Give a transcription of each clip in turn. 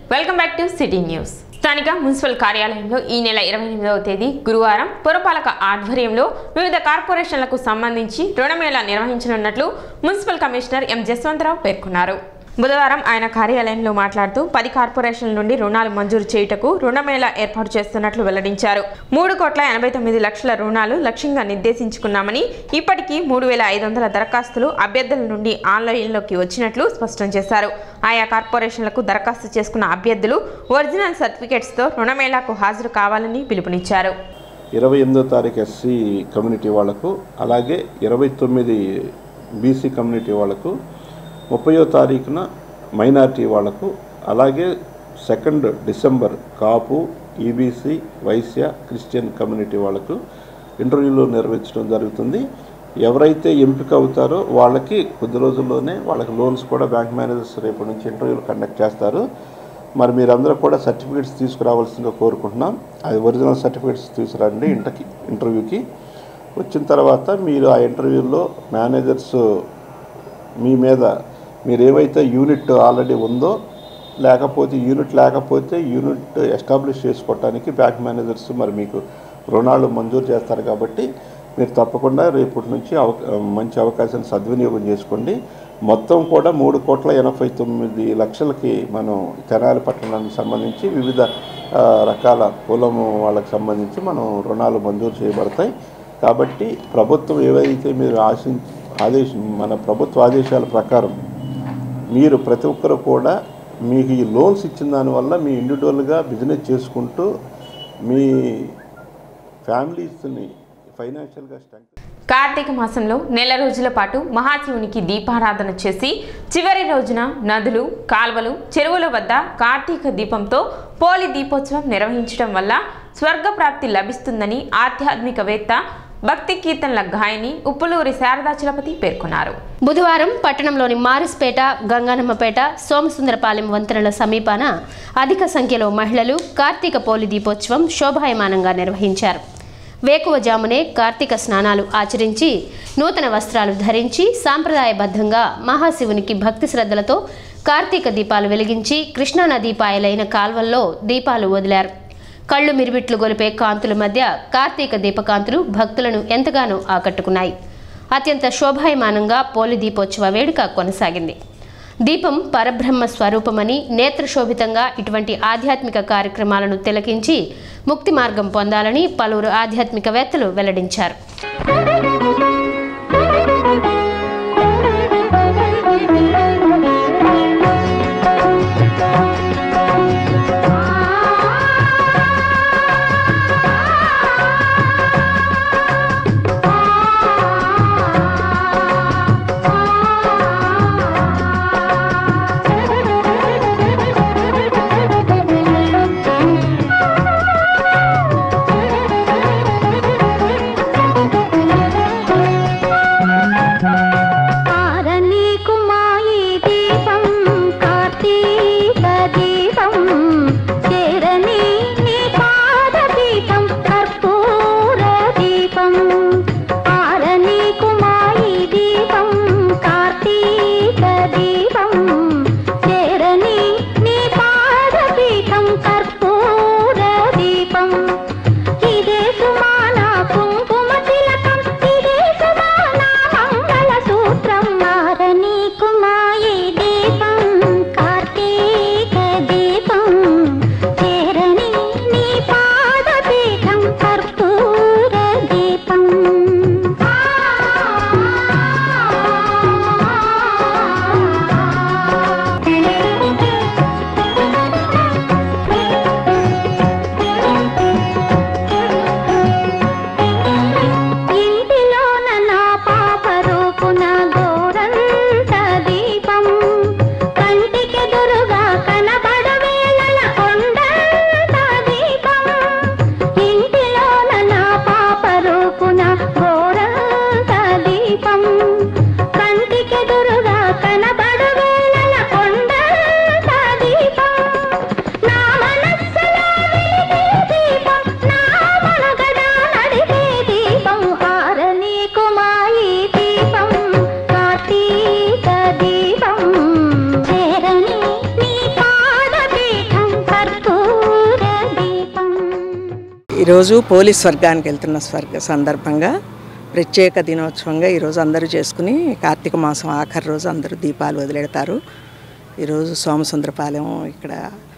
Welcome back to city news స్థానిక municipal కార్యాలయంలో ఈ నెల ఇరవై ఎనిమిదవ తేదీ గురువారం పురపాలక ఆధ్వర్యంలో వివిధ కార్పొరేషన్లకు సంబంధించి రుణమేళా నిర్వహించనున్నట్లు మున్సిపల్ కమిషనర్ ఎం జస్వంతరావు పేర్కొన్నారు బుధవారం ఆయన కార్యాలయంలో మాట్లాడుతూ పది కార్పొరేషన్ల నుండి రుణాలు మంజూరు చేయుటకు రుణమేళా ఏర్పాటు చేస్తున్నట్లు వెల్లడించారు మూడు కోట్ల ఎనభై తొమ్మిది లక్షల రుణాలు లక్ష్యంగా నిర్దేశించుకున్నామని ఇప్పటికీ మూడు వేల ఐదు వందల దరఖాస్తులు అభ్యర్థుల నుండి ఆన్లైన్లోకి వచ్చినట్లు స్పష్టం చేశారు ఆయా కార్పొరేషన్లకు దరఖాస్తు చేసుకున్న అభ్యర్థులు ఒరిజినల్ సర్టిఫికేట్స్తో రుణమేళాకు హాజరు కావాలని పిలుపునిచ్చారు ఇరవై ఎనిమిదో తారీఖు ఎస్సీ కమ్యూనిటీ వాళ్లకు అలాగే ఇరవై తొమ్మిది బీసీ కమ్యూనిటీ వాళ్లకు ముప్పయో తారీఖున మైనారిటీ వాళ్లకు అలాగే second December Kapu EBC Vysya Christian community వాళ్లకు ఇంటర్వ్యూలు నిర్వహించడం జరుగుతుంది ఎవరైతే ఎంపిక అవుతారో వాళ్ళకి కొద్ది రోజుల్లోనే వాళ్ళకి లోన్స్ కూడా బ్యాంక్ మేనేజర్స్ రేపటి నుంచి ఇంటర్వ్యూలు కండక్ట్ చేస్తారు మరి మీరందరూ కూడా సర్టిఫికేట్స్ తీసుకురావాల్సిందిగా కోరుకుంటున్నాం అది ఒరిజినల్ సర్టిఫికేట్స్ తీసుకురండి ఇంటర్కి ఇంటర్వ్యూకి వచ్చిన తర్వాత మీరు ఆ ఇంటర్వ్యూలో మేనేజర్స్ మీ మీద మీరు ఏవైతే యూనిట్ ఆల్రెడీ ఉందో లేకపోతే యూనిట్ లేకపోతే యూనిట్ ఎస్టాబ్లిష్ చేసుకోవటానికి బ్యాంక్ మేనేజర్స్ మరి మీకు రుణాలు మంజూరు చేస్తారు కాబట్టి మీరు తప్పకుండా రేపటి నుంచి అవ మంచి అవకాశాన్ని సద్వినియోగం చేసుకోండి మొత్తం కూడా మూడు కోట్ల ఎనభై తొమ్మిది లక్షలకి మనం తెనాలి పట్టణానికి సంబంధించి వివిధ ఆ, రకాల కులము వాళ్ళకి సంబంధించి మనం రుణాలు మంజూరు చేయబడతాయి కాబట్టి ప్రభుత్వం ఏవైతే మీరు ఆశి ఆదేశ మన ప్రభుత్వ ఆదేశాల ప్రకారం మీరు ప్రతి ఒక్కరు కూడా మీకు ఈ లోన్స్ ఇచ్చిన దానివల్ల మీ ఇండివిజువల్గా బిజినెస్ చేసుకుంటూ మీ ఫ్యామిలీస్ని ఫైనాన్షియల్గా స్ట్రెంగ్ కార్తీక మాసంలో నెల రోజుల పాటు మహాశివునికి దీపారాధన చేసి చివరి రోజున నదులు కాల్వలు చెరువుల వద్ద కార్తీక దీపంతో పోలి దీపోత్సవం నిర్వహించడం వల్ల స్వర్గప్రాప్తి లభిస్తుందని ఆధ్యాత్మికవేత్త భక్తి కీర్తనల గాయని ఉప్పులూరి శారదాచలపతి పేర్కొన్నారు బుధవారం పట్టణంలోని మారిస్పేట గంగానమ్మపేట సోమసుందరపాలెం వంతెనల సమీపాన అధిక సంఖ్యలో మహిళలు కార్తీక పోలి దీపోత్సవం శోభాయమానంగా నిర్వహించారు వేకువజామునే కార్తీక స్నానాలు ఆచరించి నూతన వస్త్రాలు ధరించి సాంప్రదాయబద్ధంగా మహాశివునికి భక్తి శ్రద్ధలతో కార్తీక దీపాలు వెలిగించి కృష్ణానదీ పాయలైన కాల్వల్లో దీపాలు వదిలారు కళ్ళు మిరిబిట్లు గొలిపే కాంతుల మధ్య కార్తీక దీపకాంతులు భక్తులను ఎంతగానో ఆకట్టుకున్నాయి అత్యంత శోభాయమానంగా పోలి దీపోత్సవ వేడుక కొనసాగింది దీపం పరబ్రహ్మ స్వరూపమని నేత్రశోభితంగా ఇటువంటి ఆధ్యాత్మిక కార్యక్రమాలను తిలకించి ముక్తి మార్గం పొందాలని పలువురు ఆధ్యాత్మికవేత్తలు వెల్లడించారు Thank you. ఈరోజు పోలీస్ స్వర్గానికి వెళ్తున్న స్వర్గ సందర్భంగా ప్రత్యేక దినోత్సవంగా ఈరోజు అందరూ చేసుకుని కార్తీక మాసం ఆఖరి రోజు అందరూ దీపాలు వదిలేడతారు ఈరోజు సోమసుందరపాలెం ఇక్కడ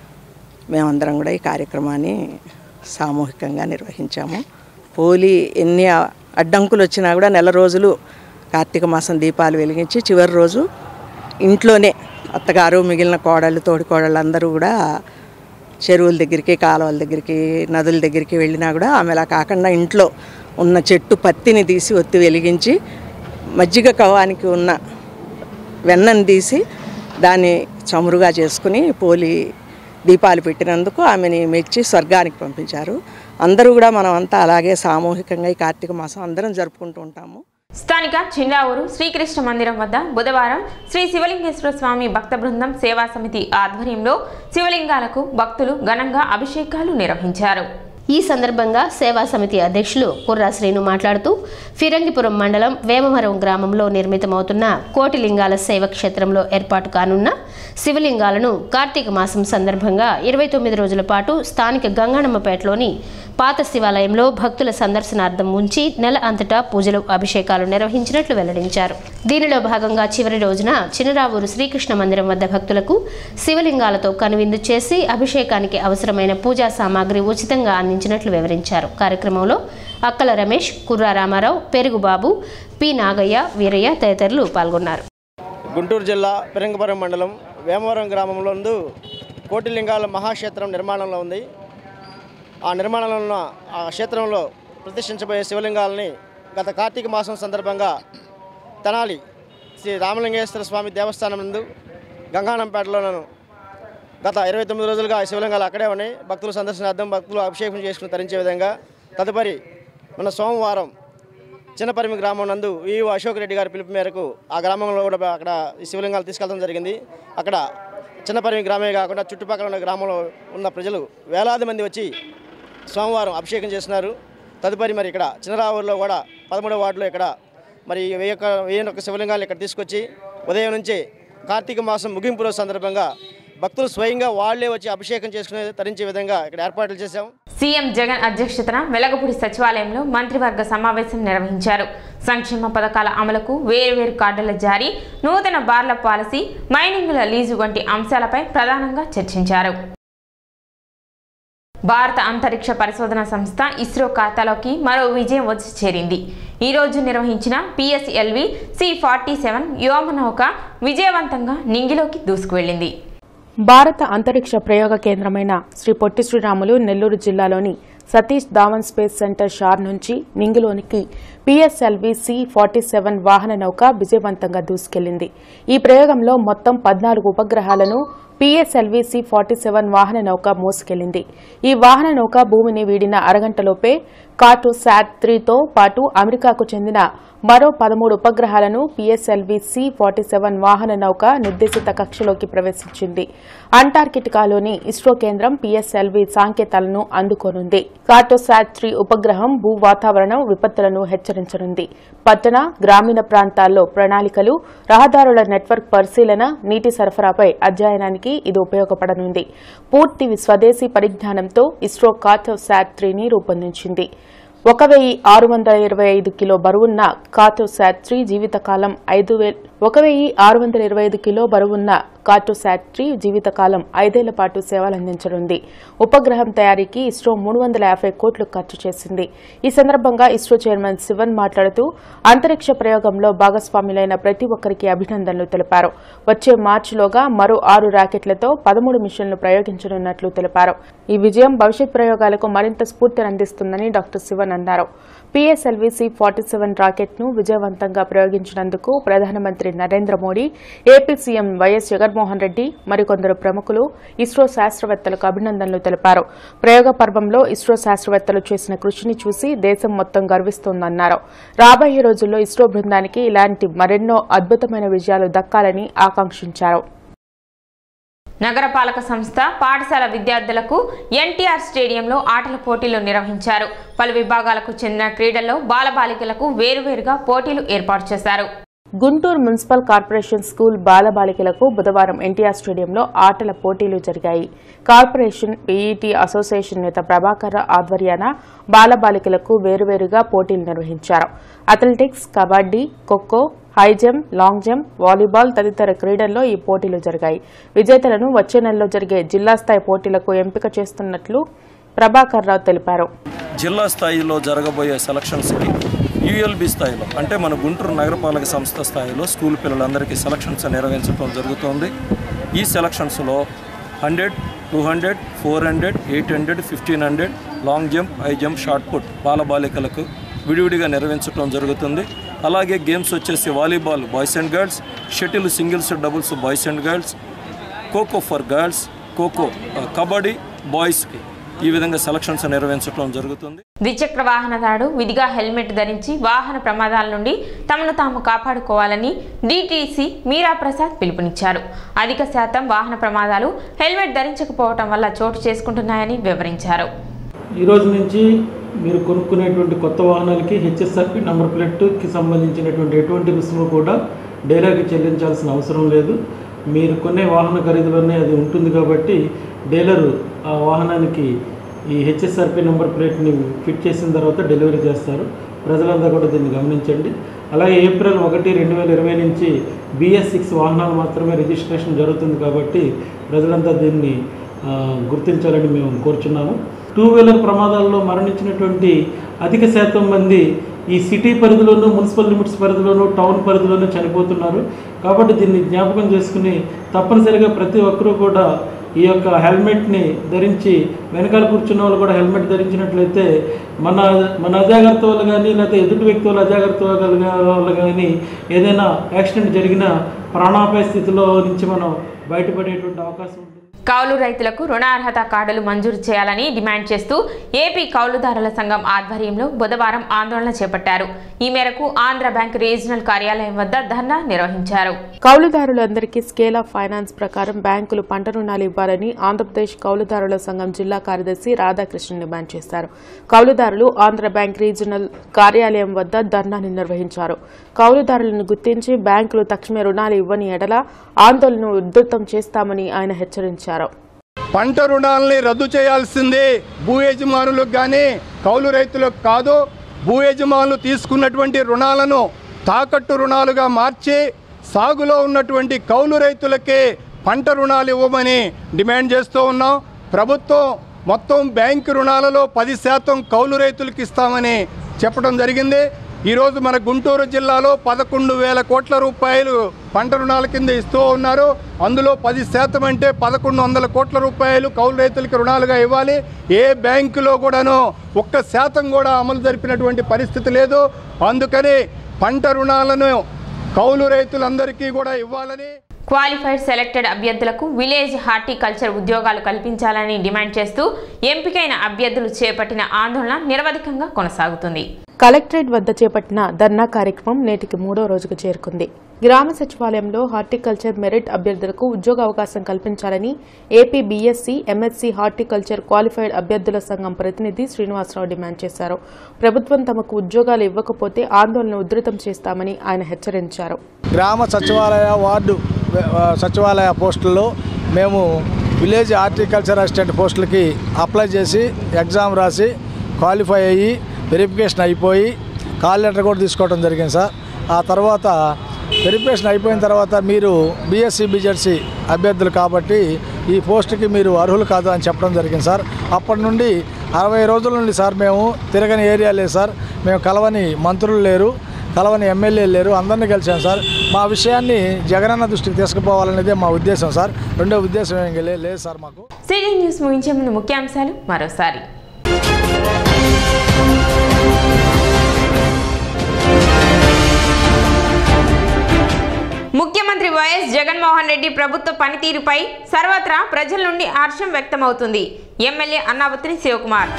మేమందరం కూడా ఈ కార్యక్రమాన్ని సామూహికంగా నిర్వహించాము పోలీ ఎన్ని అడ్డంకులు వచ్చినా కూడా నెల రోజులు కార్తీక మాసం దీపాలు వెలిగించి చివరి రోజు ఇంట్లోనే అత్తగారు మిగిలిన కోడళ్ళు తోడి కోడళ్ళు అందరూ కూడా చెరువుల దగ్గరికి కాలువల దగ్గరికి నదుల దగ్గరికి వెళ్ళినా కూడా ఆమె అలా కాకుండా ఇంట్లో ఉన్న చెట్టు పత్తిని తీసి ఒత్తి వెలిగించి మజ్జిగ కవ్వానికి ఉన్న వెన్నను తీసి దాన్ని చమురుగా చేసుకుని పోలి దీపాలు పెట్టినందుకు ఆమెని మెచ్చి స్వర్గానికి పంపించారు అందరూ కూడా మనం అంతా అలాగే సామూహికంగా ఈ కార్తీక మాసం అందరం జరుపుకుంటూ ఉంటాము స్థానిక చిన్నావూరు శ్రీకృష్ణ మందిరం వద్ద బుధవారం శ్రీ శివలింగేశ్వర స్వామి భక్త బృందం సేవా సమితి ఆధ్వర్యంలో శివలింగాలకు భక్తులు ఘనంగా అభిషేకాలు నిర్వహించారు ఈ సందర్భంగా సేవా సమితి అధ్యక్షులు కుర్రా శ్రీను మాట్లాడుతూ ఫిరంగిపురం మండలం వేమవరం గ్రామంలో నిర్మితమవుతున్న కోటిలింగాల శైవ క్షేత్రంలో ఏర్పాటు కానున్న శివలింగాలను కార్తీక మాసం సందర్భంగా ఇరవై తొమ్మిది రోజుల పాటు స్థానిక గంగానమ్మపేటలోని పాత శివాలయంలో భక్తుల సందర్శనార్థం ఉంచి నెల అంతటా పూజలు అభిషేకాలు నిర్వహించినట్లు వెల్లడించారు దీనిలో భాగంగా చివరి రోజున చినరావూరు శ్రీకృష్ణ మందిరం వద్ద భక్తులకు శివలింగాలతో కనువిందు చేసి అభిషేకానికి అవసరమైన పూజా సామాగ్రి ఉచితంగా అందించినట్లు వివరించారు కార్యక్రమంలో అక్కల రమేష్ కుర్రా రామారావు పెరుగుబాబు పి నాగయ్య వీరయ్య తదితరులు పాల్గొన్నారు గుంటూరు జిల్లా పిరంగపురం మండలం వేమవరం గ్రామంలో నందు కోటిలింగాల మహాక్షేత్రం నిర్మాణంలో ఉంది ఆ నిర్మాణంలో ఉన్న ఆ క్షేత్రంలో ప్రతిష్ఠించబోయే శివలింగాలని గత కార్తీక మాసం సందర్భంగా తెనాలి శ్రీ రామలింగేశ్వర స్వామి దేవస్థానం నందు గంగానంపేటలోనూ గత ఇరవై తొమ్మిది రోజులుగా ఈ శివలింగాలు అక్కడే ఉన్నాయి భక్తుల సందర్శనార్థం భక్తులు అభిషేకం చేసుకుని తరించే విధంగా తదుపరి మన సోమవారం చిన్నపరిమి గ్రామం నందు ఈవో అశోక్ రెడ్డి గారి పిలుపు మేరకు ఆ గ్రామంలో కూడా అక్కడ ఈ శివలింగాలు తీసుకెళ్ళడం జరిగింది అక్కడ చిన్నపరిమి గ్రామే కాకుండా చుట్టుపక్కల ఉన్న గ్రామంలో ఉన్న ప్రజలు వేలాది మంది వచ్చి సోమవారం అభిషేకం చేస్తున్నారు తదుపరి మరి ఇక్కడ చిన్నరావూరులో కూడా పదమూడవ వార్డులో ఇక్కడ మరి వెయ్యి ఒక్క వెయ్యి ఒక్క శివలింగాలు ఇక్కడ తీసుకొచ్చి ఉదయం నుంచే కార్తీక మాసం ముగింపు రోజు సందర్భంగా భక్తులు స్వయంగా వాళ్ళే వచ్చి అభిషేకం చేసుకునే తరించే విధంగా ఇక్కడ ఏర్పాట్లు చేశాం సీఎం జగన్ అధ్యక్షతన వెలగపూడి సచివాలయంలో మంత్రివర్గ సమావేశం నిర్వహించారు సంక్షేమ పథకాల అమలుకు వేరువేరు కార్డుల జారీ నూతన బార్ల పాలసీ మైనింగుల లీజు వంటి అంశాలపై ప్రధానంగా చర్చించారు భారత అంతరిక్ష పరిశోధన సంస్థ ఇస్రో ఖాతాలోకి మరో విజయం వచ్చి చేరింది ఈ రోజు నిర్వహించిన పిఎస్ఎల్వి సి ఫార్టీ సెవెన్ వ్యోమనౌక విజయవంతంగా నింగిలోకి దూసుకువెళ్లింది భారత అంతరిక్ష ప్రయోగ కేంద్రమైన శ్రీ పొట్టి శ్రీరాములు నెల్లూరు జిల్లాలోని Satish Dhawan space centre SHAR నుంచి నింగిలోనికి పిఎస్ఎల్వి సి ఫార్టీ సెవెన్ వాహన నౌక విజయవంతంగా దూసుకెళ్లింది ఈ ప్రయోగంలో మొత్తం పద్నాలుగు ఉపగ్రహాలను పిఎస్ఎల్వి సి ఫార్టీ సెవెన్ వాహన నౌక మోసుకెళ్లింది ఈ వాహన నౌక భూమిని వీడిన అరగంటలోపే కాటు శాట్ త్రీతో పాటు అమెరికాకు చెందిన మరో పదమూడు ఉపగ్రహాలను పిఎస్ఎల్వి సి ఫార్టీ సెవెన్ వాహన నౌక నిర్దేశిత కక్షలోకి ప్రవేశించింది అంటార్కిటికాలోని ఇస్రో కేంద్రం పిఎస్ఎల్వి సాంకేతాలను అందుకోనుంది కార్టోసాట్ త్రీ ఉపగ్రహం భూ వాతావరణం విపత్తులను హెచ్చరించనుంది పట్టణ గ్రామీణ ప్రాంతాల్లో ప్రణాళికలు రహదారుల నెట్వర్క్ పరిశీలన నీటి సరఫరాపై అధ్యయనానికి ఇది ఉపయోగపడనుంది పూర్తి స్వదేశీ పరిజ్ఞానంతో ఇస్రో కార్టోసాట్ త్రీని రూపొందించింది ఒక వెయ్యి ఆరు వందల ఇరవై ఐదు కిలో బరువున్న కార్టోసాట్ త్రీ జీవితకాలం ఐదు వేల ఒక వెయ్యి ఆరు వందల ఇరవై ఐదు కిలో బరువున్న కార్టోసాట్ త్రీ జీవితకాలం ఐదేళ్ల పాటు సేవలందించనుంది ఉపగ్రహం తయారీకి ఇస్రో మూడు వందల యాభై కోట్లు ఖర్చు చేసింది ఈ సందర్భంగా ఇస్రో చైర్మన్ శివన్ మాట్లాడుతూ అంతరిక్ష ప్రయోగంలో భాగస్వాములైన ప్రతి ఒక్కరికి అభినందనలు తెలిపారు వచ్చే మార్చిలోగా మరో ఆరు రాకెట్లతో పదమూడు మిషన్లు ప్రయోగించనున్నట్లు తెలిపారు ఈ విజయం భవిష్యత్ ప్రయోగాలకు మరింత స్ఫూర్తినందిస్తుందని డాక్టర్ శివన్ అన్నారు పిఎస్ఎల్వి సి ఫార్టీ సెవెన్ రాకెట్ను విజయవంతంగా ప్రయోగించినందుకు ప్రధానమంత్రి Narendra Modi AP CM YS Jaganmohan Reddy మరికొందరు ప్రముఖులు ఇస్రో శాస్త్రవేత్తలకు అభినందనలు తెలిపారు ప్రయోగ పర్వంలో ఇస్రో శాస్త్రవేత్తలు చేసిన కృషిని చూసి దేశం మొత్తం గర్విస్తోందన్నారు రాబోయే రోజుల్లో ఇస్రో బృందానికి ఇలాంటి మరెన్నో అద్భుతమైన విజయాలు దక్కాలని ఆకాంక్షించారు నగరపాలక సంస్థ పాఠశాల విద్యార్థులకు ఎన్టీఆర్ స్టేడియంలో ఆటల పోటీలు నిర్వహించారు పలు విభాగాలకు చెందిన క్రీడల్లో బాలబాలికలకు వేరువేరుగా పోటీలు ఏర్పాటు చేశారు గుంటూరు మున్సిపల్ కార్పొరేషన్ స్కూల్ బాలబాలికలకు బుధవారం ఎన్టీఆర్ స్టేడియంలో ఆటల పోటీలు జరిగాయి కార్పొరేషన్ పీఈటీ అసోసియేషన్ నేత ప్రభాకర్ ఆధ్వర్యాన బాలబాలికలకు వేరువేరుగా పోటీలు నిర్వహించారు athletics kabaddi kho kho high jump long jump volleyball తదితర క్రీడల్లో ఈ పోటీలు జరిగాయి విజేతలను వచ్చే నెలలో జరిగే జిల్లా స్థాయి పోటీలకు ఎంపిక చేస్తున్నట్లు ప్రభాకర్ రావు తెలిపారు జిల్లా స్థాయిలో జరగబోయే సెలక్షన్స్కి యూఎల్బి స్థాయిలో అంటే మన గుంటూరు నగరపాలక సంస్థ స్థాయిలో స్కూల్ పిల్లలందరికీ సెలక్షన్స్ నిర్వహించడం జరుగుతోంది ఈ సెలక్షన్స్లో hundred two hundred four hundred eight hundred fifteen hundred long jump high jump shot put బాలబాలికలకు విడివిడిగా నిర్వహించడం జరుగుతుంది అలాగే గేమ్స్ వచ్చేసి volleyball boys and girls shuttle singles doubles boys and girls kho kho for girls kho kho ఆ, కబడ్డీ బాయ్స్కి ఈ విధంగా సెలక్షన్స్ నిర్వహించడం జరుగుతుంది ద్విచక్ర వాహనదారుడు విధిగా హెల్మెట్ ధరించి వాహన ప్రమాదాల నుండి తమను తాము కాపాడుకోవాలని డిటిసి మీరా ప్రసాద్ పిలుపునిచ్చారు అధిక శాతం వాహన ప్రమాదాలు హెల్మెట్ ధరించకపోవటం వల్ల చోటు చేసుకుంటున్నాయని వివరించారు ఈ రోజు నుంచి మీరు కొనుక్కునేటువంటి కొత్త వాహనాలకి హెచ్ఎస్ఆర్పి నంబర్ ప్లేట్కి సంబంధించినటువంటి ఎటువంటి రుసుము కూడా డీలర్కి చెల్లించాల్సిన అవసరం లేదు మీరు కొనే వాహన ఖరీదులోనే అది ఉంటుంది కాబట్టి డీలరు ఆ వాహనానికి ఈ హెచ్ఎస్ఆర్పి నెంబర్ ప్లేట్ని ఫిట్ చేసిన తర్వాత డెలివరీ చేస్తారు ప్రజలంతా కూడా దీన్ని గమనించండి అలాగే ఏప్రిల్ ఒకటి రెండు వేల ఇరవై నుంచి బిఎస్ సిక్స్ వాహనాలు మాత్రమే రిజిస్ట్రేషన్ జరుగుతుంది కాబట్టి ప్రజలంతా దీన్ని ఆ, గుర్తించాలని మేము కోరుచున్నాము టూ వీలర్ ప్రమాదాల్లో మరణించినటువంటి అధిక శాతం మంది ఈ సిటీ పరిధిలోనూ మున్సిపల్ లిమిట్స్ పరిధిలోనూ టౌన్ పరిధిలోనూ చనిపోతున్నారు కాబట్టి దీన్ని జ్ఞాపకం చేసుకుని తప్పనిసరిగా ప్రతి ఒక్కరూ కూడా ఈ యొక్క హెల్మెట్ని ధరించి వెనకాల కూర్చున్న వాళ్ళు కూడా హెల్మెట్ ధరించినట్లయితే మన మన అజాగ్రత్త వల్ల కానీ లేకపోతే ఎదుటి వ్యక్తి వల్ల అజాగ్రత్త వల్ల కానీ ఏదైనా యాక్సిడెంట్ జరిగినా ప్రాణాపాయ స్థితిలో నుంచి మనం బయటపడేటువంటి అవకాశం ఉంటుంది కౌలు రైతులకు రుణార్హత కార్డులు మంజూరు చేయాలని డిమాండ్ చేస్తూ ఏపీ కౌలుదారుల సంఘం ఆధ్వర్యంలో బుధవారం ఆందోళన చేపట్టారు ఈ మేరకు ఆంధ్ర బ్యాంక్ రీజనల్ కార్యాలయం వద్ద ధర్నా నిర్వహించారు కౌలుదారులందరికీ స్కేల్ ఆఫ్ ఫైనాన్స్ ప్రకారం బ్యాంకులు పంట రుణాలు ఇవ్వాలని ఆంధ్రప్రదేశ్ కౌలుదారుల సంఘం జిల్లా కార్యదర్శి రాధాకృష్ణ డిమాండ్ చేశారు కౌలుదారులు ఆంధ్ర బ్యాంక్ రీజనల్ కార్యాలయం వద్ద ధర్నాని నిర్వహించారు కౌలుదారులను గుర్తించి బ్యాంకులు తక్షణమే రుణాలు ఇవ్వని ఎడల ఆందోళనను ఉధృతం చేస్తామని ఆయన హెచ్చరించారు పంట రుణాలని రద్దు చేయాల్సిందే భూ యజమానులకు కానీ కౌలు రైతులకు కాదు భూ యజమానులు తీసుకున్నటువంటి రుణాలను తాకట్టు రుణాలుగా మార్చి సాగులో ఉన్నటువంటి కౌలు రైతులకే పంట రుణాలు ఇవ్వమని డిమాండ్ చేస్తూ ఉన్నాం ప్రభుత్వం మొత్తం బ్యాంకు రుణాలలో పది శాతం కౌలు రైతులకు ఇస్తామని చెప్పడం జరిగింది ఈరోజు మన గుంటూరు జిల్లాలో పదకొండు వేల కోట్ల రూపాయలు పంట రుణాల కింద ఇస్తూ ఉన్నారు అందులో పది శాతం అంటే పదకొండు వందల కోట్ల రూపాయలు కౌలు రైతులకు రుణాలుగా ఇవ్వాలి ఏ బ్యాంకులో కూడాను ఒక్క శాతం కూడా అమలు జరిపినటువంటి పరిస్థితి లేదు అందుకని పంట రుణాలను కౌలు రైతులందరికీ కూడా ఇవ్వాలని క్వాలిఫైడ్ సెలెక్టెడ్ అభ్యర్థులకు విలేజ్ హార్టికల్చర్ ఉద్యోగాలు కల్పించాలని డిమాండ్ చేస్తూ ఎంపికైన అభ్యర్థులు చేపట్టిన ఆందోళన నిరవధికంగా కొనసాగుతుంది కలెక్టరేట్ వద్ద చేపట్టిన ధర్నా కార్యక్రమం నేటికి మూడో రోజుకు చేరుకుంది గ్రామ సచివాలయంలో హార్టికల్చర్ మెరిట్ అభ్యర్థులకు ఉద్యోగ అవకాశం కల్పించాలని AP BSc MSc horticulture qualified అభ్యర్థుల సంఘం ప్రతినిధి శ్రీనివాసరావు డిమాండ్ చేశారు ప్రభుత్వం తమకు ఉద్యోగాలు ఇవ్వకపోతే ఆందోళన ఉధృతం చేస్తామని ఆయన హెచ్చరించారు గ్రామ సచివాలయ వార్డు ఆ, సచివాలయ పోస్టుల్లో మేము విలేజ్ హార్టికల్చర్ అసిస్టెంట్ పోస్టులకి అప్లై చేసి ఎగ్జామ్ రాసి క్వాలిఫై అయ్యి వెరిఫికేషన్ అయిపోయి కాల్ లెటర్ కూడా తీసుకోవడం జరిగింది సార్ ఆ తర్వాత వెరిఫికేషన్ అయిపోయిన తర్వాత మీరు బీఎస్సీ బీజెడ్సీ అభ్యర్థులు కాబట్టి ఈ పోస్టుకి మీరు అర్హులు కాదు అని చెప్పడం జరిగింది సార్ అప్పటి నుండి అరవై రోజుల నుండి సార్ మేము తిరగని ఏరియా లేదు సార్ మేము కలవని మంత్రులు లేరు కలవని ఎమ్మెల్యేలు లేరు అందరినీ కలిసాం సార్ మా విషయాన్ని జగనన్న దృష్టికి తీసుకుపోవాలనేదే మా ఉద్దేశం సార్ రెండో ఉద్దేశం ఏం లే- లేదు సార్ మాకు సిటీ న్యూస్ ముగించే ముందు ముఖ్యాంశాలు మరోసారి ముఖ్యమంత్రి వైఎస్ జగన్మోహన్ రెడ్డి ప్రభుత్వ పనితీరుపై సర్వత్రా ప్రజల నుండి హర్షం వ్యక్తమవుతుంది ఎమ్మెల్యే అన్నావతిని శివకుమార్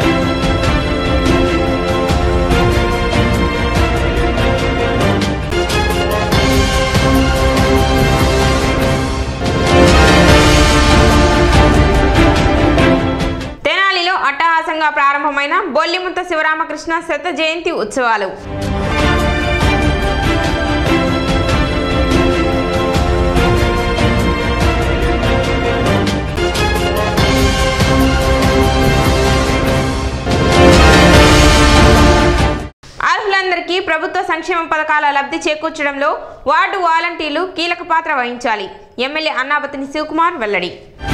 తెనాలిలో అట్టహాసంగా ప్రారంభమైన బొల్లిముత్త శివరామకృష్ణ శత జయంతి ఉత్సవాలు ప్రభుత్వ సంక్షేమ పథకాల లబ్ధి చేకూర్చడంలో వార్డు వాలంటీర్లు కీలక పాత్ర వహించాలి ఎమ్మెల్యే అన్నాబతిని శివకుమార్ వెల్లడి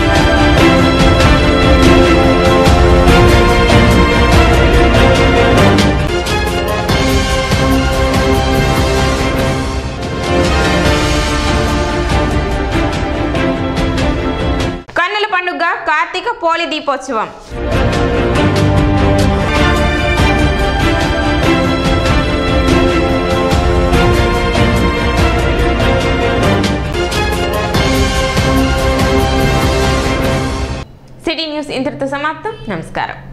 కన్నుల పండుగ కార్తీక పోలి దీపోత్సవం సిటీ న్యూస్ ఇంతటితో సమాప్తం నమస్కారం